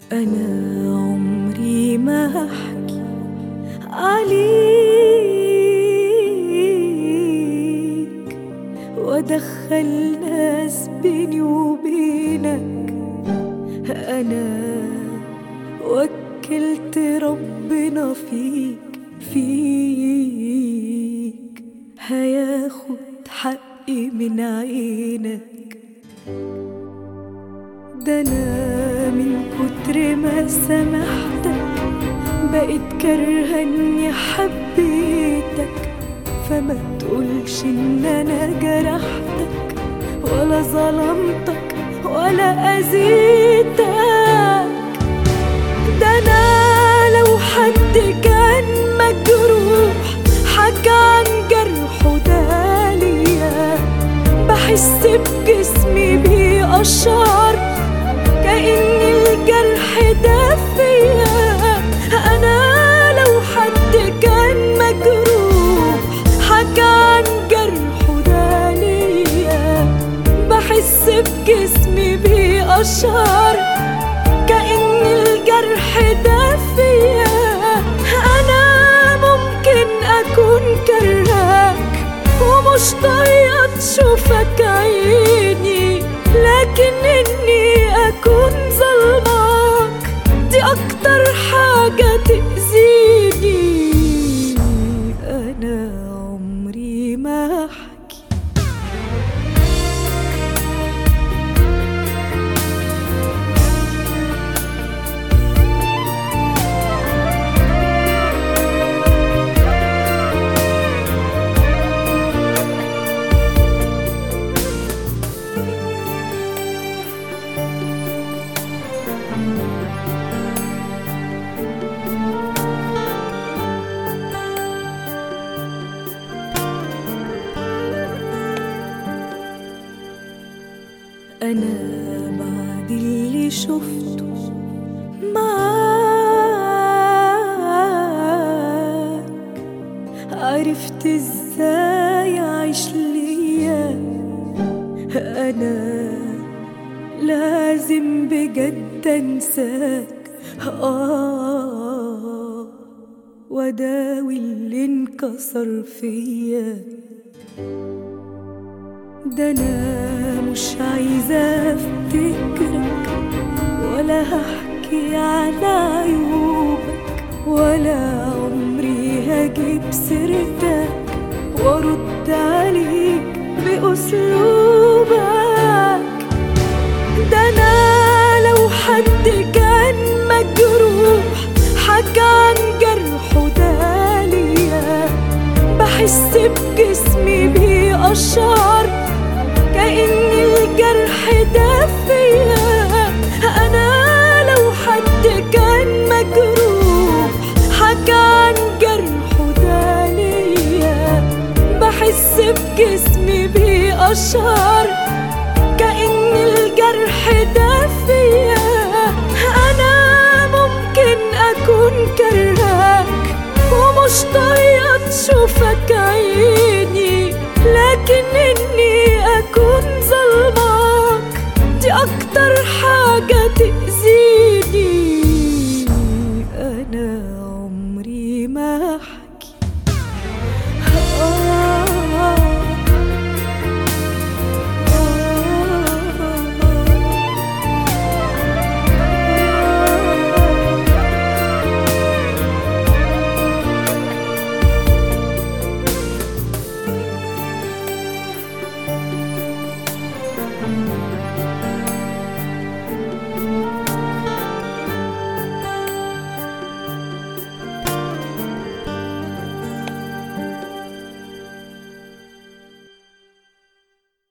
أنا عمري ما هحكي عليك وأدخل ناس بيني وبينك أنا وكلت ربنا فيك فيك هياخد حقي من عينك ده أنا من كتر ما سامحتك بقيت كارهة إني حبيتك فما تقولش إن أنا جرحتك ولا ظلمتك ولا أذيتك ده أنا لو حد كان مجروح حكى عن جرحه ده ليا بحس بجسمي بيقشعر كأن الجرح ده فيا أنا لو حد كان مجروح حكى عن جرحه ده ليا بحس بجسمي بيقشعر كأن الجرح ده فيا أنا ممكن أكون كرهك ومش طايقة تشوفك عيني لكن إني أكون ظلمك دي أكتر حاجة تأذيني أنا عمري ما أحكي أنا بعد اللي شفته معاك عرفت ازاي أعيش ليا أنا لازم بجد أنساك آه وأداوي اللي انكسر فيا ده انا مش عايزه افتكرك ولا هحكي على عيوبك ولا عمري هجيب سيرتك وارد عليك باسلوبك ده انا لو حد كان مجروح حكى عن جرحه ده ليا بحس بجسمي بيقشعر كأن الجرح ده فيا أنا لو حد كان مجروح حكى عن جرحه ده ليا بحس بجسمي بيقشعر كأن الجرح ده فيا أنا ممكن أكون كرهك ومش طايقة تشوفك عيني لكن إني أكون ظلمك دي أكتر حاجة تأذيني